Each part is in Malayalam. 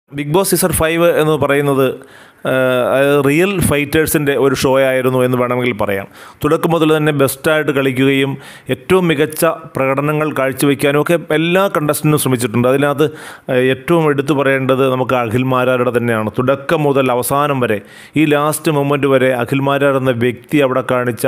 ബിഗ് ബോസ് സീസൺ ഫൈവ് എന്ന് പറയുന്നത് റിയൽ ഫൈറ്റേഴ്സിൻ്റെ ഒരു ഷോ ആയിരുന്നു എന്ന് വേണമെങ്കിൽ പറയാം തുടക്കം മുതൽ തന്നെ ബെസ്റ്റായിട്ട് കളിക്കുകയും ഏറ്റവും മികച്ച പ്രകടനങ്ങൾ കാഴ്ചവെക്കാനും ഒക്കെ എല്ലാ കണ്ടസ്റ്റൻറ്റും ശ്രമിച്ചിട്ടുണ്ട് അതിനകത്ത് ഏഹ്, ഏറ്റവും എടുത്തു പറയേണ്ടത് നമുക്ക് അഖിൽമാരാരുടെ തന്നെയാണ് തുടക്കം മുതൽ അവസാനം വരെ ഈ ലാസ്റ്റ് മൊമെൻറ്റ് വരെ അഖിൽമാരാർ എന്ന വ്യക്തി അവിടെ കാണിച്ച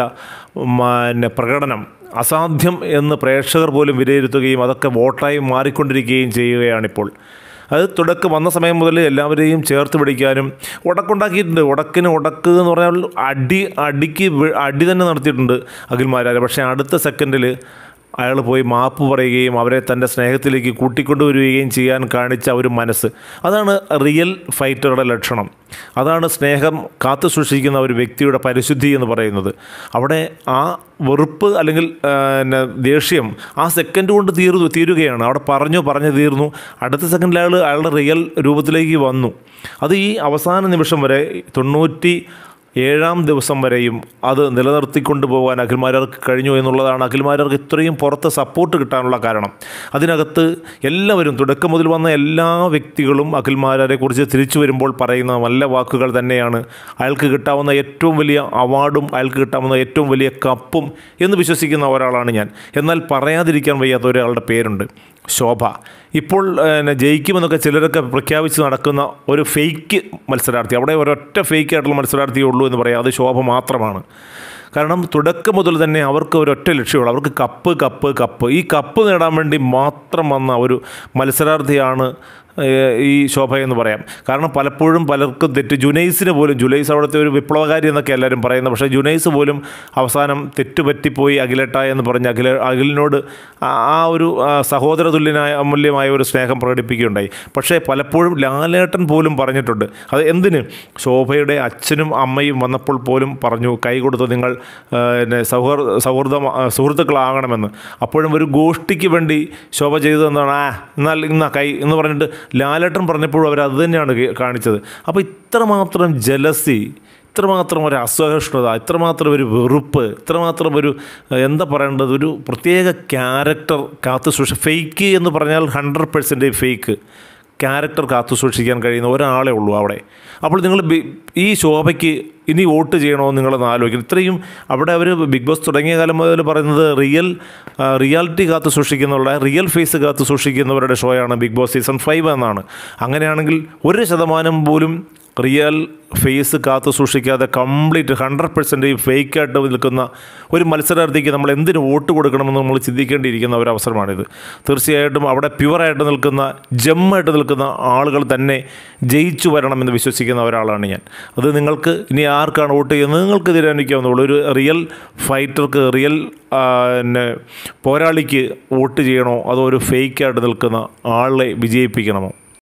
പിന്നെ പ്രകടനം അസാധ്യം എന്ന് പ്രേക്ഷകർ പോലും വിലയിരുത്തുകയും അതൊക്കെ വോട്ടായി മാറിക്കൊണ്ടിരിക്കുകയും ചെയ്യുകയാണിപ്പോൾ അത് തുടക്കം വന്ന സമയം മുതൽ എല്ലാവരെയും ചേർത്ത് പിടിക്കാനും ഉടക്കുണ്ടാക്കിയിട്ടുണ്ട് ഉടക്കിന് ഉടക്ക് എന്ന് പറഞ്ഞാൽ അടി അടിക്ക് വി- അടി തന്നെ നടത്തിയിട്ടുണ്ട് അഖിൽമാരാർ പക്ഷേ അടുത്ത സെക്കൻഡിൽ അയാൾ പോയി മാപ്പ് പറയുകയും അവരെ തൻ്റെ സ്നേഹത്തിലേക്ക് കൂട്ടിക്കൊണ്ടുവരികയും ചെയ്യാൻ കാണിച്ച ഒരു മനസ്സ് അതാണ് റിയൽ ഫൈറ്ററുടെ ലക്ഷണം അതാണ് സ്നേഹം കാത്തു സൂക്ഷിക്കുന്ന ഒരു വ്യക്തിയുടെ പരിശുദ്ധി എന്ന് പറയുന്നത് അവിടെ ആ വെറുപ്പ് അല്ലെങ്കിൽ ആ, പിന്നെ ദേഷ്യം ആ സെക്കൻഡ് കൊണ്ട് തീർന്നു തീരുകയാണ് അവിടെ പറഞ്ഞു പറഞ്ഞു തീർന്നു അടുത്ത സെക്കൻഡിൽ അയാൾ അയാളുടെ റിയൽ രൂപത്തിലേക്ക് വന്നു അത് ഈ അവസാന നിമിഷം വരെ തൊണ്ണൂറ്റി ഏഴാം ദിവസം വരെയും അത് നിലനിർത്തിക്കൊണ്ട് പോകാൻ അഖിൽമാരാർക്ക് കഴിഞ്ഞു എന്നുള്ളതാണ് അഖിൽമാരാർക്ക് ഇത്രയും പുറത്ത് സപ്പോർട്ട് കിട്ടാനുള്ള കാരണം അതിനകത്ത് എല്ലാവരും തുടക്കം മുതൽ വന്ന എല്ലാ വ്യക്തികളും അഖിൽമാരാരെ കുറിച്ച് തിരിച്ചു വരുമ്പോൾ പറയുന്ന നല്ല വാക്കുകൾ തന്നെയാണ് അയാൾക്ക് കിട്ടാവുന്ന ഏറ്റവും വലിയ അവാർഡും അയാൾക്ക് കിട്ടാവുന്ന ഏറ്റവും വലിയ കപ്പും എന്ന് വിശ്വസിക്കുന്ന ഒരാളാണ് ഞാൻ എന്നാൽ പറയാതിരിക്കാൻ വയ്യാത്ത ഒരാളുടെ പേരുണ്ട് ശോഭ ഇപ്പോൾ പിന്നെ ജയിക്കുമെന്നൊക്കെ ചിലരൊക്കെ പ്രഖ്യാപിച്ച് നടക്കുന്ന ഒരു ഫേക്ക് മത്സരാർത്ഥി അവിടെ ഒരൊറ്റ ഫേക്ക് ആയിട്ടുള്ള മത്സരാർത്ഥിയേ ഉള്ളൂ എന്ന് പറയാം അത് ശോഭ മാത്രമാണ് കാരണം തുടക്കം മുതൽ തന്നെ അവർക്ക് ഒരൊറ്റ ലക്ഷ്യമുള്ളൂ അവർക്ക് കപ്പ് കപ്പ് കപ്പ് ഈ കപ്പ് നേടാൻ വേണ്ടി മാത്രം വന്ന ഒരു മത്സരാർത്ഥിയാണ് ഏഹ്, ഈ ശോഭ എന്ന് പറയാം കാരണം പലപ്പോഴും പലർക്കും തെറ്റ് ജുനൈസിന് പോലും ജുനൈസ് അവിടുത്തെ ഒരു വിപ്ലവകാരി എന്നൊക്കെ എല്ലാവരും പറയുന്നത് പക്ഷേ ജുനൈസ് പോലും അവസാനം തെറ്റുപറ്റിപ്പോയി അഖിലേട്ട എന്ന് പറഞ്ഞ് അഖില അഖിലിനോട് ആ ആ ഒരു ആ, സഹോദര തുല്യനായ അമൂല്യമായ ഒരു സ്നേഹം പ്രകടിപ്പിക്കുകയുണ്ടായി പക്ഷേ പലപ്പോഴും ലാലേട്ടൻ പോലും പറഞ്ഞിട്ടുണ്ട് അത് എന്തിന് ശോഭയുടെ അച്ഛനും അമ്മയും വന്നപ്പോൾ പോലും പറഞ്ഞു കൈ കൊടുത്ത് നിങ്ങൾ ആ, പിന്നെ സൗഹൃദ സൗഹൃദം ആ, സുഹൃത്തുക്കളാകണമെന്ന് അപ്പോഴും ഒരു ഗോഷ്ഠിക്ക് വേണ്ടി ശോഭ ചെയ്തതെന്നാണ് ആ എന്നാൽ ഇന്നാ കൈ എന്ന് പറഞ്ഞിട്ട് ലാലേട്ടൻ പറഞ്ഞപ്പോഴും അവർ അത് തന്നെയാണ് കേ- കാണിച്ചത് അപ്പോൾ ഇത്രമാത്രം ജലസി ഇത്രമാത്രം ഒരു അസഹിഷ്ണുത ഇത്രമാത്രം ഒരു വെറുപ്പ് ഇത്രമാത്രം ഒരു ഏഹ്, എന്താ പറയേണ്ടത് ഒരു പ്രത്യേക ക്യാരക്ടർ കാത്തു സൂക്ഷി ഫേക്ക് എന്ന് പറഞ്ഞാൽ ഹൺഡ്രഡ് പെർസെൻറ്റേജ് ഫേക്ക് ക്യാരക്ടർ കാത്തു സൂക്ഷിക്കാൻ കഴിയുന്ന ഒരാളെ ഉള്ളൂ അവിടെ അപ്പോൾ നിങ്ങൾ ബി- ഈ ശോഭയ്ക്ക് ഇനി വോട്ട് ചെയ്യണമെന്ന് നിങ്ങളൊന്ന് ആലോചിക്കണം ഇത്രയും അവിടെ അവർ ബിഗ് ബോസ് തുടങ്ങിയ കാലം മുതൽ പറയുന്നത് റിയൽ ആ, റിയാലിറ്റി കാത്തു സൂക്ഷിക്കുന്നുള്ള റിയൽ ഫേസ് കാത്തു സൂക്ഷിക്കുന്നവരുടെ ഷോയാണ് ബിഗ് ബോസ് സീസൺ ഫൈവ് എന്നാണ് അങ്ങനെയാണെങ്കിൽ ഒരു ശതമാനം പോലും റിയൽ ഫേസ് കാത്തു സൂക്ഷിക്കാതെ കംപ്ലീറ്റ് ഹൺഡ്രഡ് പെർസെൻറ്റേജ് ഫേക്കായിട്ട് നിൽക്കുന്ന ഒരു മത്സരാർത്ഥിക്ക് നമ്മൾ എന്തിന് വോട്ട് കൊടുക്കണമെന്ന് നമ്മൾ ചിന്തിക്കേണ്ടിയിരിക്കുന്ന ഒരു അവസരമാണിത് തീർച്ചയായിട്ടും അവിടെ പ്യുവറായിട്ട് നിൽക്കുന്ന ജമ്മായിട്ട് നിൽക്കുന്ന ആളുകൾ തന്നെ ജയിച്ചു വരണമെന്ന് വിശ്വസിക്കുന്ന ഒരാളാണ് ഞാൻ അത് നിങ്ങൾക്ക് ഇനി ആർക്കാണ് വോട്ട് ചെയ്യുന്നത് നിങ്ങൾക്ക് തീരുമാനിക്കാവുന്നുള്ളൂ ഒരു റിയൽ ഫൈറ്റർക്ക് റിയൽ ആ, പിന്നെ പോരാളിക്ക് വോട്ട് ചെയ്യണോ അതോ ഒരു ഫേക്കായിട്ട് നിൽക്കുന്ന ആളെ വിജയിപ്പിക്കണമോ